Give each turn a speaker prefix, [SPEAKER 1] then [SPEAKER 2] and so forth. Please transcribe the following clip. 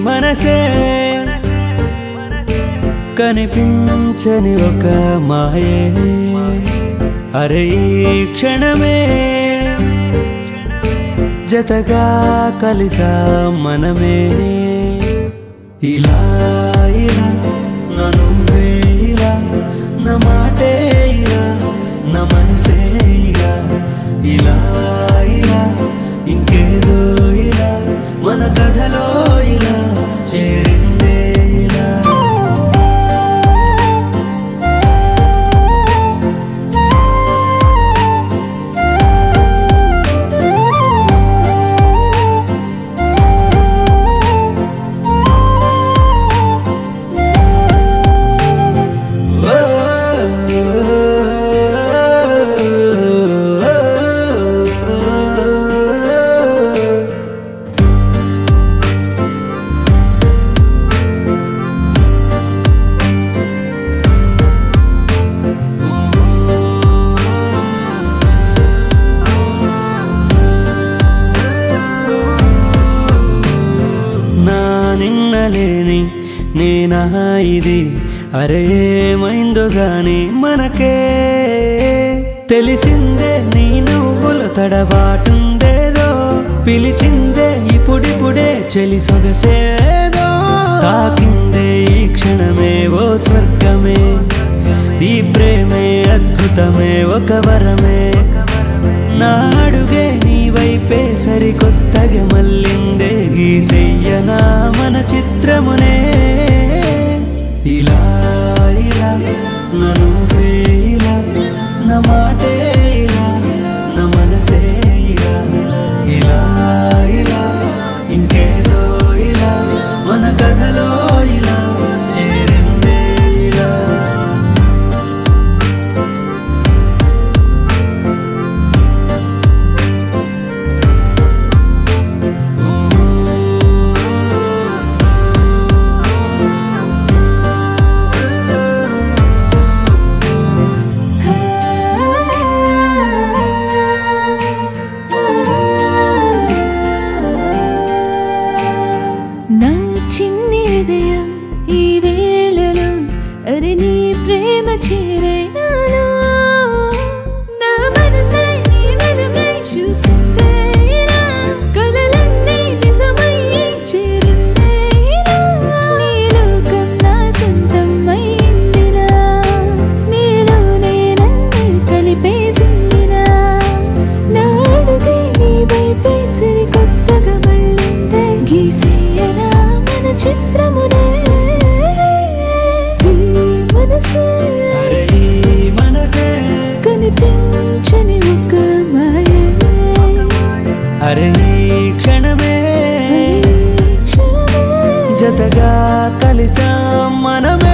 [SPEAKER 1] మనసే కనిపించని ఒక మాయే అరే ఈ క్షణమే జతగా కలిసా మనమే ఇలా ఇలా నా నువ్వే ఇలా నా మాటే ఇలా నా మనసే ఇలా ఇలా ఇలా ఇంకేదో ఇలా మన కథలో ఇలా చేరిందే ఇలా నా నిన్నలేని నేనా ఇది అరే ఏమైందో గాని మనకే తెలిసిందే నీ నువ్వుల తడబాటుందేదో పిలిచిందే ఇప్పుడిప్పుడే చెలి సొగసేదో తాకిందే ఈ క్షణమే ఓ స్వర్గమే ఈ ప్రేమే అద్భుతమే ఒక వరమే నా అడుగే నీ వైపే సరికొత్తగా మళ్ళిందే గీసెయ్యనా మన చిత్రమునే ఇలా ఇలా నా నువ్వే ఇలా నా మాటే ఇలా నా మనసే ఇలా ఇలా ఇలా ఇంకేదో ఇలా మన కథలో ఇలా చేరిందే ఇలా
[SPEAKER 2] నా చిన్ని హృదయం ఈ వేళలో అరే నీ ప్రేమ చేరే నాలో నా మనసే నీ వెలుగై చూసిందేరా కలలన్నీ నిజమై చేరిందేరా నీ లోకం నా సొంతమైందిరా నీలోనే నన్ను కలిపేసిందిరా నా అడుగే నీ వైపే సరికొత్తగా మళ్ళిందే గీసేయనా మన చిత్రమునే ఈ మనసే
[SPEAKER 1] అరే ఈ మనసే
[SPEAKER 2] కనిపించని ఒక మాయే
[SPEAKER 1] అరే ఈ క్షణమే
[SPEAKER 2] ఈ క్షణమే
[SPEAKER 1] జతగా కలిసాం మనమే